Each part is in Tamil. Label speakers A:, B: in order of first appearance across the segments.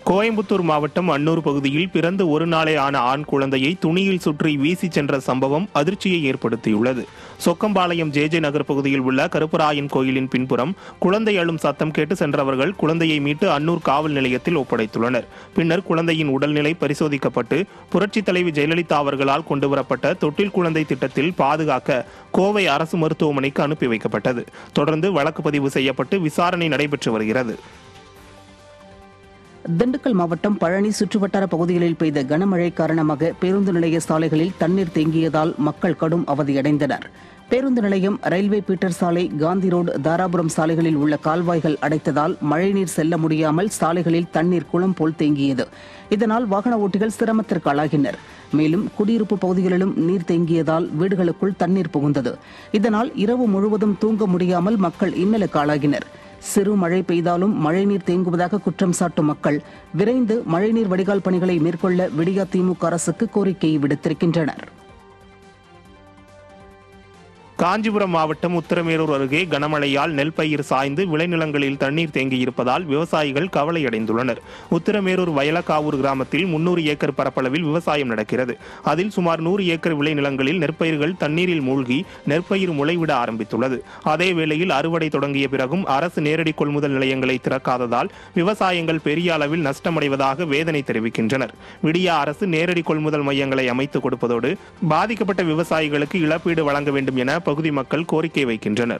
A: கோயம்புத்தூர் மாவட்டம் அன்னூர் பகுதியில் பிறந்து ஒரு நாளே ஆன ஆண் குழந்தையை துணியில் சுற்றி வீசி சென்ற சம்பவம் அதிர்ச்சியை ஏற்படுத்தியுள்ளது சொக்கம்பாளையம் ஜே ஜே நகர் பகுதியில் உள்ள கருப்பராயன் கோயிலின் பின்புறம் குழந்தை அழும் சத்தம் கேட்டு சென்றவர்கள் குழந்தையை மீட்டு அன்னூர் காவல் நிலையத்தில் ஒப்படைத்துள்ளனர் பின்னர் குழந்தையின் உடல்நிலை பரிசோதிக்கப்பட்டு புரட்சித் தலைவி ஜெயலலிதா அவர்களால் கொண்டுவரப்பட்ட தொட்டில் குழந்தை திட்டத்தில் பாதுகாக்க கோவை அரசு மருத்துவமனைக்கு அனுப்பி வைக்கப்பட்டது தொடர்ந்து வழக்கு பதிவு செய்யப்பட்டு விசாரணை நடைபெற்று வருகிறது
B: திண்டுக்கல் மாவட்டம் பழனி சுற்றுவட்டார பகுதிகளில் பெய்த கனமழை காரணமாக பேருந்து நிலைய சாலைகளில் தண்ணீர் தேங்கியதால் மக்கள் கடும் அவதியடைந்தனர் பேருந்து நிலையம் ரயில்வே பீட்டர் சாலை காந்தி ரோடு தாராபுரம் சாலைகளில் உள்ள கால்வாய்கள் அடைத்ததால் மழைநீர் செல்ல முடியாமல் சாலைகளில் தண்ணீர் குளம் போல் தேங்கியது இதனால் வாகன ஓட்டிகள் சிரமத்திற்கு ஆளாகினர் மேலும் குடியிருப்பு பகுதிகளிலும் நீர் தேங்கியதால் வீடுகளுக்குள் தண்ணீர் புகுந்தது இதனால் இரவு முழுவதும் தூங்க முடியாமல் மக்கள் இன்னலுக்கு ஆளாகினர் சிறு மழை பெய்தாலும் மழைநீர் தேங்குவதாக குற்றம் சாட்டும் மக்கள் விரைந்து மழைநீர் வடிகால் பணிகளை மேற்கொள்ள விடியா திமுக அரசுக்கு கோரிக்கை விடுத்திருக்கின்றனர்
A: காஞ்சிபுரம் மாவட்டம் உத்தரமேரூர் அருகே கனமழையால் நெல் பயிர் சாய்ந்து விளைநிலங்களில் தண்ணீர் தேங்கியிருப்பதால் விவசாயிகள் கவலையடைந்துள்ளனர் உத்தரமேரூர் வயலக்காவூர் கிராமத்தில் முன்னூறு ஏக்கர் பரப்பளவில் விவசாயம் நடக்கிறது அதில் சுமார் நூறு ஏக்கர் விளைநிலங்களில் நெற்பயிர்கள் தண்ணீரில் மூழ்கி நெற்பயிர் முளைவிட ஆரம்பித்துள்ளது அதே வேளையில் அறுவடை தொடங்கிய பிறகும் அரசு நேரடி கொள்முதல் நிலையங்களை திறக்காததால் விவசாயிகள் பெரிய அளவில் நஷ்டமடைவதாக வேதனை தெரிவிக்கின்றனர் விடியா அரசு நேரடி கொள்முதல் மையங்களை அமைத்துக் கொடுப்பதோடு பாதிக்கப்பட்ட விவசாயிகளுக்கு இழப்பீடு வழங்க வேண்டும் என பகுதி மக்கள் கோரிக்கை வைக்கின்றனர்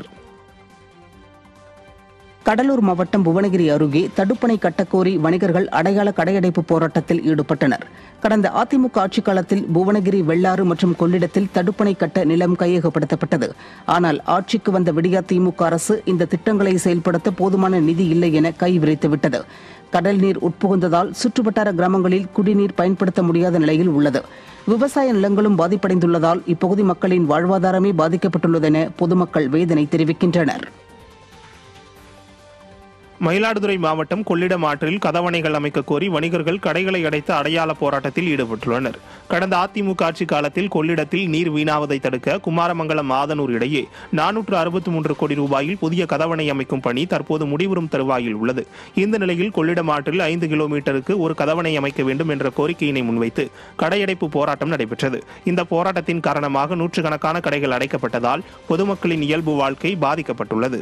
B: கடலூர் மாவட்டம் புவனகிரி அருகே தடுப்பணை கட்டக்கோரி வணிகர்கள் அடையாள கடையடைப்பு போராட்டத்தில் ஈடுபட்டனர் கடந்த அதிமுக ஆட்சிக் காலத்தில் புவனகிரி வெள்ளாறு மற்றும் கொள்ளிடத்தில் தடுப்பணை கட்ட நிலம் கையகப்படுத்தப்பட்டது ஆனால் ஆட்சிக்கு வந்த விடியா திமுக அரசு இந்த திட்டங்களை செயல்படுத்த போதுமான நிதி இல்லை என கைவிரித்துவிட்டது கடல் நீர் உட்புகுந்ததால் சுற்றுவட்டார கிராமங்களில் குடிநீர் பயன்படுத்த முடியாத நிலையில் உள்ளது விவசாய நிலங்களும் பாதிப்படைந்துள்ளதால் இப்பகுதி மக்களின் வாழ்வாதாரமே பாதிக்கப்பட்டுள்ளதென பொதுமக்கள் வேதனை தெரிவிக்கின்றனர்
A: மயிலாடுதுறை மாவட்டம் கொள்ளிடம் ஆற்றில் கதவணைகள் அமைக்க கோரி வணிகர்கள் கடைகளை அடைத்து அடையாள போராட்டத்தில் ஈடுபட்டுள்ளனர் கடந்த அதிமுக ஆட்சி காலத்தில் கொள்ளிடத்தில் நீர் வீணாவதை தடுக்க குமாரமங்கலம் மாதனூர் இடையே நானூற்று அறுபத்தி மூன்று கோடி ரூபாயில் புதிய கதவணை அமைக்கும் பணி தற்போது முடிவுறும் தருவாயில் உள்ளது இந்த நிலையில் கொள்ளிடம் ஆற்றில் ஐந்து கிலோமீட்டருக்கு ஒரு கதவணை அமைக்க வேண்டும் என்ற கோரிக்கையினை முன்வைத்து கடையடைப்பு போராட்டம் நடைபெற்றது இந்த போராட்டத்தின் காரணமாக நூற்றுக்கணக்கான கடைகள் அடைக்கப்பட்டதால் பொதுமக்களின் இயல்பு வாழ்க்கை பாதிக்கப்பட்டுள்ளது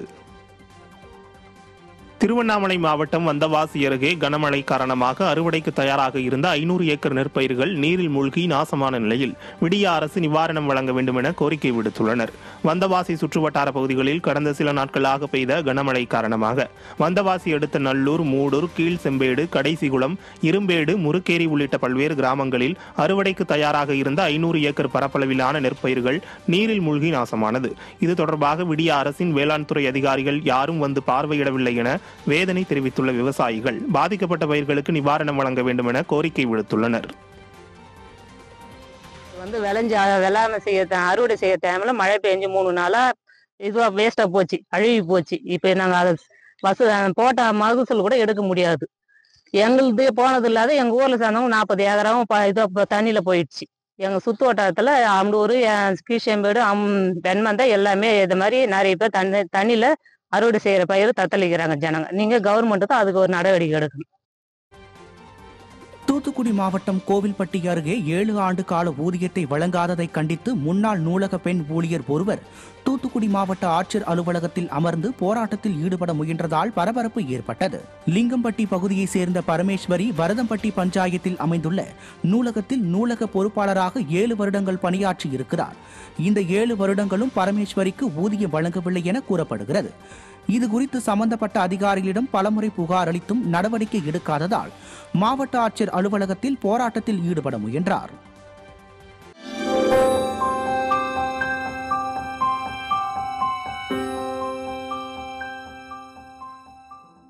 A: திருவண்ணாமலை மாவட்டம் வந்தவாசி அருகே கனமழை காரணமாக அறுவடைக்கு தயாராக இருந்த ஐநூறு ஏக்கர் நெற்பயிர்கள் நீரில் மூழ்கி நாசமான நிலையில் விடிய அரசு நிவாரணம் வழங்க வேண்டும் என கோரிக்கை விடுத்துள்ளனர் வந்தவாசி சுற்றுவட்டார பகுதிகளில் கடந்த சில நாட்களாக பெய்த கனமழை காரணமாக வந்தவாசி அடுத்த நல்லூர் மூடூர் கீழ் செம்பேடு கடைசிகுளம் இரும்பேடு முறுக்கேரி உள்ளிட்ட பல்வேறு கிராமங்களில் அறுவடைக்கு தயாராக இருந்த ஐநூறு ஏக்கர் பரப்பளவிலான நெற்பயிர்கள் நீரில் மூழ்கி நாசமானது இது தொடர்பாக விடிய அரசின் வேளாண் துறை அதிகாரிகள் யாரும் வந்து பார்வையிடவில்லை என வேதனை தெரிவித்துள்ள விவசாயிகள் பாதிக்கப்பட்ட பயிர்களுக்கு நிவாரணம் வழங்க வேண்டும் என கோரிக்கை விடுத்துள்ளனர்
C: வந்து விளைஞ்ச வெள்ளாமை செய்ய த- அறுவடை செய்ய டைம்ல மழை பெஞ்சு மூணு நாளா இதுவா வேஸ்டா போச்சு அழுகி போச்சு இப்ப நாங்க அதை வசு போட்ட மகசூல் கூட எடுக்க முடியாது எங்களுது போனது இல்லாத எங்க ஊர்ல சேர்ந்தவங்க நாற்பது ஏக்கராவும் ப- இது அப்ப தண்ணியில போயிடுச்சு எங்க சுத்து வட்டாரத்துல அம்பூர் கீழ்செம்பேடு அம் வெண்மந்தா எல்லாமே இது மாதிரி நிறைய பேர் தண்ணி தண்ணியில அறுவடை செய்யற பயிர் தத்தளிக்கிறாங்க ஜனங்க நீங்க கவர்மெண்ட் தான் அதுக்கு ஒரு நடவடிக்கை எடுக்கணும்
D: தூத்துக்குடி மாவட்டம் கோவில்பட்டி அருகே ஏழு ஆண்டு கால ஊதியத்தை வழங்காததை கண்டித்து முன்னாள் நூலக பெண் ஊழியர் ஒருவர் தூத்துக்குடி மாவட்ட ஆட்சியர் அலுவலகத்தில் அமர்ந்து போராட்டத்தில் ஈடுபட முயன்றதால் பரபரப்பு ஏற்பட்டது லிங்கம்பட்டி பகுதியைச் சேர்ந்த பரமேஸ்வரி வரதம்பட்டி பஞ்சாயத்தில் அமைந்துள்ள நூலகத்தில் நூலக பொறுப்பாளராக ஏழு வருடங்கள் பணியாற்றி இருக்கிறார் இந்த ஏழு வருடங்களும் பரமேஸ்வரிக்கு ஊதியம் வழங்கவில்லை என கூறப்படுகிறது இது குறித்து சம்பந்தப்பட்ட அதிகாரிகளிடம் பலமுறை புகார் அளித்தும் நடவடிக்கை எடுக்காததால் மாவட்ட ஆட்சியர் அலுவலகத்தில் போராட்டத்தில் ஈடுபட முயன்றார்